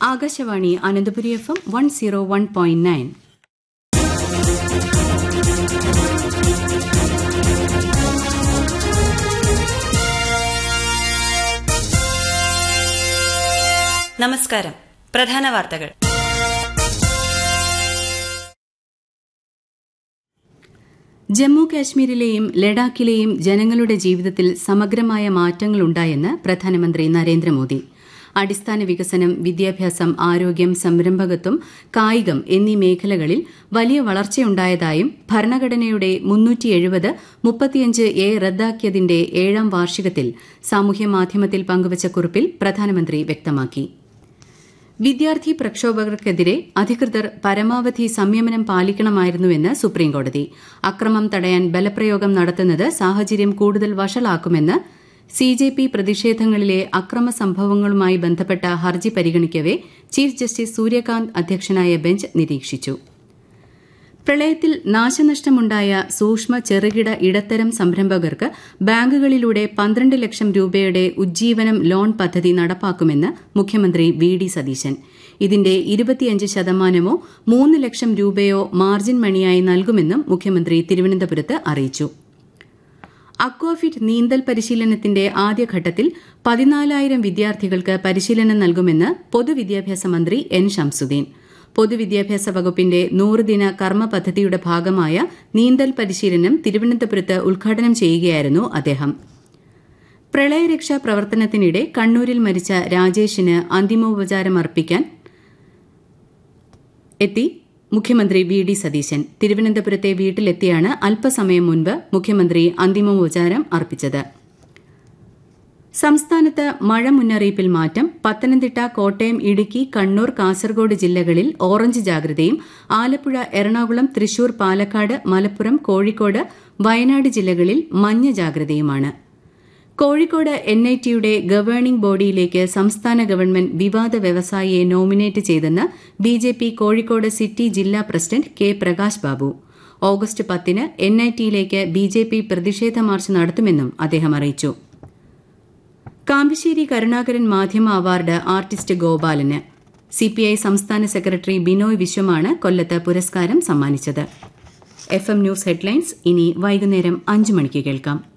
Akashvani Ananthapuri F M one zero one point nine നമസ്കാരം പ്രധാന വാർത്തകൾ ജമ്മു കാശ്മീരിലെയും ലഡാക്കിലെയും ജനങ്ങളുടെ ജീവിതത്തിൽ സമഗ്രമായ മാറ്റങ്ങളുണ്ടായെന്ന് പ്രധാനമന്ത്രി നരേന്ദ്രമോദി അടിസ്ഥാന വികസനം വിദ്യാഭ്യാസം ആരോഗ്യം സംരംഭകത്വം കായികം എന്നീ മേഖലകളിൽ വലിയ വളർച്ചയുണ്ടായതായും ഭരണഘടനയുടെ മുന്നൂറ്റി എഴുപത് മുപ്പത്തിയഞ്ച് എ റദ്ദാക്കിയതിന്റെ ഏഴാം വാർഷികത്തിൽ സാമൂഹ്യമാധ്യമത്തിൽ പങ്കുവച്ച കുറിപ്പിൽ പ്രധാനമന്ത്രി വ്യക്തമാക്കി വിദ്യാർത്ഥി പ്രക്ഷോഭകർക്കെതിരെ അധികൃതർ പരമാവധി സംയമനം പാലിക്കണമായിരുന്നുവെന്ന് സുപ്രീംകോടതി അക്രമം തടയാൻ ബലപ്രയോഗം നടത്തുന്നത് സാഹചര്യം കൂടുതൽ വഷളാക്കുമെന്ന് സി ജെ പി പ്രതിഷേധങ്ങളിലെ അക്രമ സംഭവങ്ങളുമായി ബന്ധപ്പെട്ട ഹർജി പരിഗണിക്കവെ ചീഫ് ജസ്റ്റിസ് സൂര്യകാന്ത് അധ്യക്ഷനായ ബെഞ്ച് നിരീക്ഷിച്ചു പ്രളയത്തിൽ നാശനഷ്ടമുണ്ടായ സൂക്ഷ്മ ചെറുകിട ഇടത്തരം സംരംഭകർക്ക് ബാങ്കുകളിലൂടെ പന്ത്രണ്ട് ലക്ഷം രൂപയുടെ ഉജ്ജീവനം ലോൺ പദ്ധതി നടപ്പാക്കുമെന്ന് മുഖ്യമന്ത്രി വി ഡി സതീശൻ ഇതിന്റെ ഇരുപത്തിയഞ്ച് ശതമാനമോ മൂന്ന് ലക്ഷം രൂപയോ മാർജിൻ മണിയായി നൽകുമെന്നും മുഖ്യമന്ത്രി തിരുവനന്തപുരത്ത് അറിയിച്ചു അക്വാഫിറ്റ് നീന്തൽ പരിശീലനത്തിന്റെ ആദ്യഘട്ടത്തിൽ പതിനാലായിരം വിദ്യാർത്ഥികൾക്ക് പരിശീലനം നൽകുമെന്ന് പൊതുവിദ്യാഭ്യാസ മന്ത്രി എൻ ഷംസുദ്ദീൻ പൊതുവിദ്യാഭ്യാസ വകുപ്പിന്റെ നൂറുദിന കർമ്മ പദ്ധതിയുടെ ഭാഗമായ നീന്തൽ പരിശീലനം തിരുവനന്തപുരത്ത് ഉദ്ഘാടനം ചെയ്യുകയായിരുന്നു അദ്ദേഹം പ്രളയരക്ഷാ പ്രവർത്തനത്തിനിടെ കണ്ണൂരിൽ മരിച്ച രാജേഷിന് അന്തിമോപചാരം അർപ്പിക്കാൻ എത്തി മുഖ്യമന്ത്രി വി ഡി സതീശൻ തിരുവനന്തപുരത്തെ വീട്ടിലെത്തിയാണ് അല്പസമയം മുൻപ് മുഖ്യമന്ത്രി അന്തിമോപചാരം അർപ്പിച്ചത് സംസ്ഥാനത്ത് മഴ മുന്നറിയിപ്പിൽ മാറ്റം പത്തനംതിട്ട കോട്ടയം ഇടുക്കി കണ്ണൂർ കാസർഗോഡ് ജില്ലകളിൽ ഓറഞ്ച് ജാഗ്രതയും ആലപ്പുഴ എറണാകുളം തൃശൂർ പാലക്കാട് മലപ്പുറം കോഴിക്കോട് വയനാട് ജില്ലകളിൽ മഞ്ഞ ജാഗ്രതയുമാണ് കോഴിക്കോട് എൻ ഐ ടിയുടെ ഗവേണിംഗ് ബോഡിയിലേക്ക് സംസ്ഥാന ഗവൺമെന്റ് വിവാദ വ്യവസായിയെ നോമിനേറ്റ് ചെയ്തെന്ന് B J P Kozhikode city ജില്ലാ president K Prakash Babu August പത്തിന് എൻ ഐ ടിയിലേക്ക് ബി ജെ പി പ്രതിഷേധ മാർച്ച് നടത്തുമെന്നും അദ്ദേഹം അറിയിച്ചു കാമ്പിശ്ശേരി കരുണാകരൻ മാധ്യമ അവാർഡ് ആർട്ടിസ്റ്റ് ഗോപാലന് സിപിഐ സംസ്ഥാന സെക്രട്ടറി ബിനോയ് വിശ്വമാണ് കൊല്ലത്ത് പുരസ്കാരം സമ്മാനിച്ചത് എഫ് എം ന്യൂസ് ഹെഡ്ലൈൻസ് ഇനി വൈകുന്നേരം അഞ്ച് മണിക്ക് കേൾക്കാം